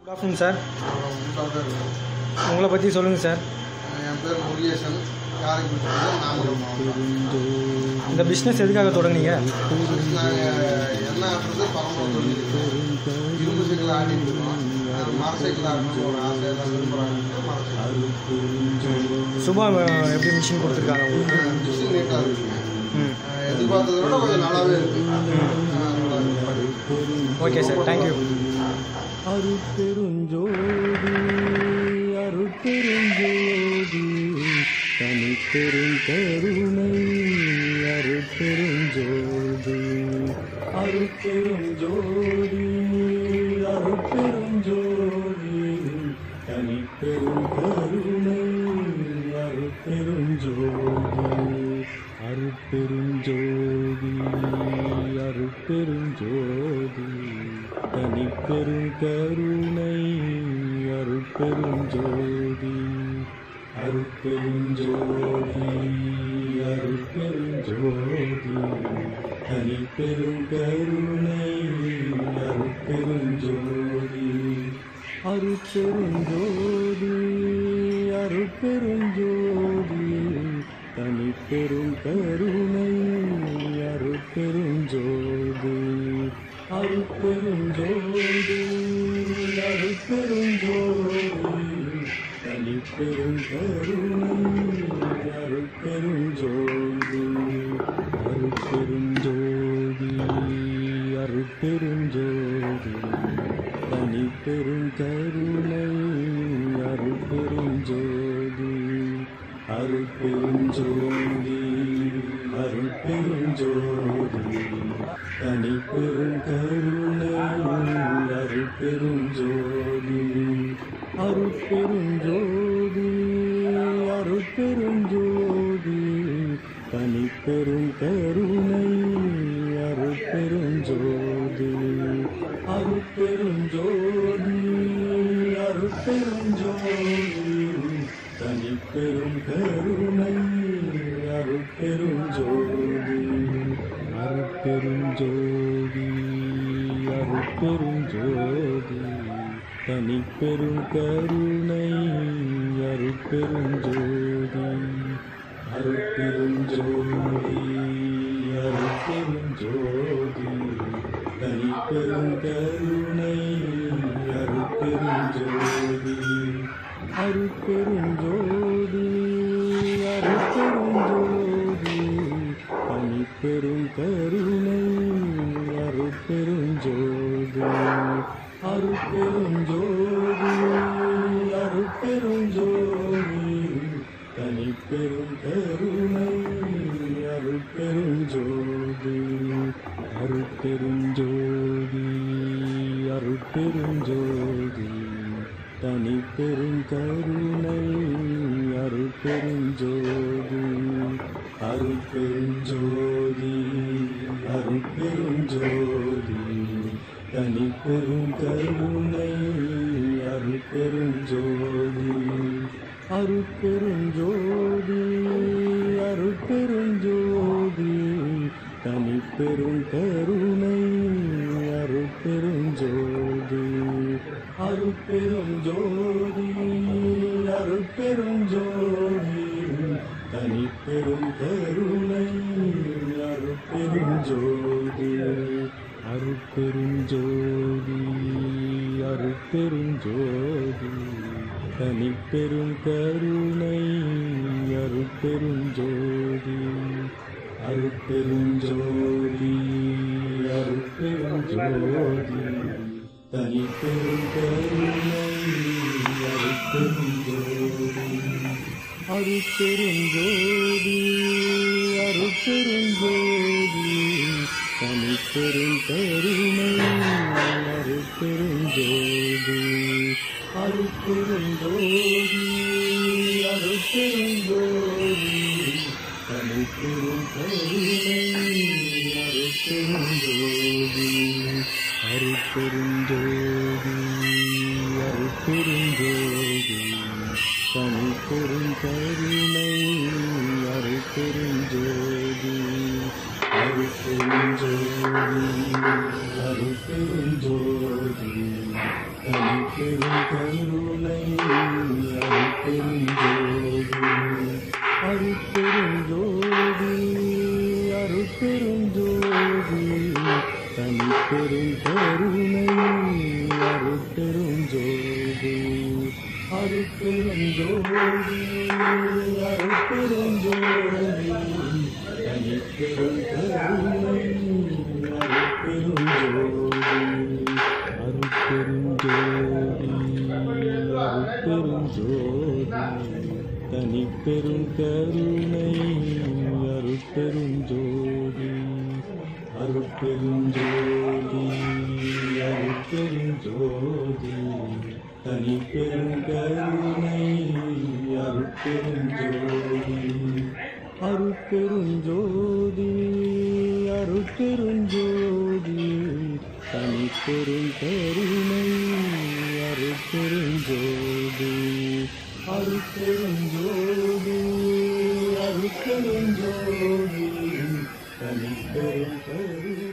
good afternoon sir உங்களுக்காக இருக்கும் உங்களை பற்றி சொல்லுங்கள் சார் என் பேர் முருகேசன் காரைக்குடி நாமக்கல் மாவட்டம் இந்த பிஸ்னஸ் எதுக்காக தொடங்குனீங்க நாங்கள் என்ன ஆடுறது பரம்பரை தொழில் இரும்பு சைக்கிள் ஆடிட்டு இருக்கோம் அது மர சைக்கிள் ஆடணும் ஒரு ஆசை எல்லாம் விரும்புகிறாங்க மர சைக்கிள் சுபா அஹ், எப்படி மிஷின் கொடுத்துருக்காங்க உங்களுக்கு மிஷின் நீட்டாக இருக்குங்க ம் அஹ் எதிர்பார்த்ததை விட கொஞ்சம் நல்லாவே இருக்கு அஹ் நல்லா இருக்கு ஓகே சார் தேங்க்யூ அருட்பெருஞ்சோதி அருட்பெருஞ்சோதி தனிப்பெருங்கருணை அருட்பெருஞ்சோதி அருட்பெருஞ்சோதி அருட்பெருஞ்சோதி தனிப்பெருங்கருணை அருட்பெருஞ்சோதி அருட்பெருஞ்சோதி அருட்பெருஞ்சோதி தனிப்பெருங்கருணை அருட்பெருஞ்சோதி அருட்பெருஞ்சோதி அருட்பெருஞ்சோதி தனிப்பெருங்கருணை அருட்பெருஞ்சோதி அருட்பெருஞ்சோதி அருட்பெருஞ்சோதி தனிப்பெரும் கருணை அருட்பெருஞ்சோதி அருட்பெருஞ்சோதி அருட்பெருஞ்சோதி தனிப்பெரும் கருணை அருட்பெருஞ்சோதி அருட்பெருஞ்சோதி அருட்பெருஞ்சோதி தனிப்பெரும் கருணை அருட்பெருஞ்சோதி அருட்பெருஞ்சோதி அருட்பெருஞ்சோதி தனிப்பெரும் கருணை அருட்பெருஞ்சோதி அருட்பெருஞ்சோதி அருட்பெருஞ்சோதி தனிப்பெரும் கருணை அருட்பெருஞ்சோதி அருட்பெருஞ்சோதி அருட்பெருஞ்சோதி தனிப்பெரும் கருணை அருட்பெருஞ்சோதி அருட்பெருஞ்சோதி அருட்பெருஞ்சோதி தனிப்பெரும் கருணை அருட்பெருஞ்சோதி அருட்பெருஞ்சோதி அருட்பெருஞ்சோதி தனிப்பெரும் கருணை அருட்பெருஞ்சோதி அருட்பெருஞ்சோதி அருட்பெருஞ்சோதி தனிப்பெரும் கருணை அருட்பெருஞ்சோதி அருட்பெருஞ்சோதி அருட்பெருஞ்சோதி தனிப்பெரும் கருணை அருட்பெருஞ்சோதி அருட்பெருஞ்சோதி அருட்பெருஞ்சோதி தனிப்பெரும் கருணை அருட்பெருஞ்சோதி அருட்பெருஞ்சோதி அருட்பெருஞ்சோதி தனிப்பெரும் கருணை அருட்பெருஞ்சோதி அருட்பெருஞ்சோதி அருட்பெருஞ்சோதி தனிப்பெரும் கருணை அருட்பெருஞ்சோதி அருட்பெருஞ்சோதி அருட்பெருஞ்சோதி தனிப்பெரும் கருணை அருட்பெருஞ்சோதி அருட்பெருஞ்சோதி அருட்பெருஞ்சோதி தனிப்பெரும் கருணை அருட்பெருஞ்சோதி அருட்பெருஞ்சோதி அருட்பெருஞ்சோதி தனிப்பெரும் கருணை அருட்பெருஞ்சோதி அருட்பெருஞ்சோதி அருட்பெருஞ்சோதி தனிப்பெரும் கருணை அருட்பெருஞ்சோதி அருட்பெருஞ்சோதி அருட்பெருஞ்சோதி தனிப்பெரும் கருணை அருட்பெருஞ்சோதி அருட்பெருஞ்சோதி அருட்பெருஞ்சோதி தனிப்பெரும் கருணை அருட்பெருஞ்சோதி அருட்பெருஞ்சோதி அருட்பெருஞ்சோதி தனிப்பெரும் கருணை அருட்பெருஞ்சோதி அருட்பெருஞ்சோதி அருட்பெருஞ்சோதி தனிப்பெரும் கருணை அருட்பெருஞ்சோதி அருட்பெருஞ்சோதி அருட்பெருஞ்சோதி தனிப்பெரும் கருணை அருட்பெருஞ்சோதி அருட்பெருஞ்சோதி தனிப்பெரும் கருணை அருட்பெருஞ்சோதி அருட்பெருஞ்சோதி அருட்பெருஞ்சோதி தனிப்பெரும் கருணை அருட்பெருஞ்சோதி அருட்பெருஞ்சோதி அருட்பெருஞ்சோதி தனிப்பெரும் கருணை அருட்பெருஞ்சோதி அருட்பெருஞ்சோதி அருட்பெருஞ்சோதி தனிப்பெரும் கருணை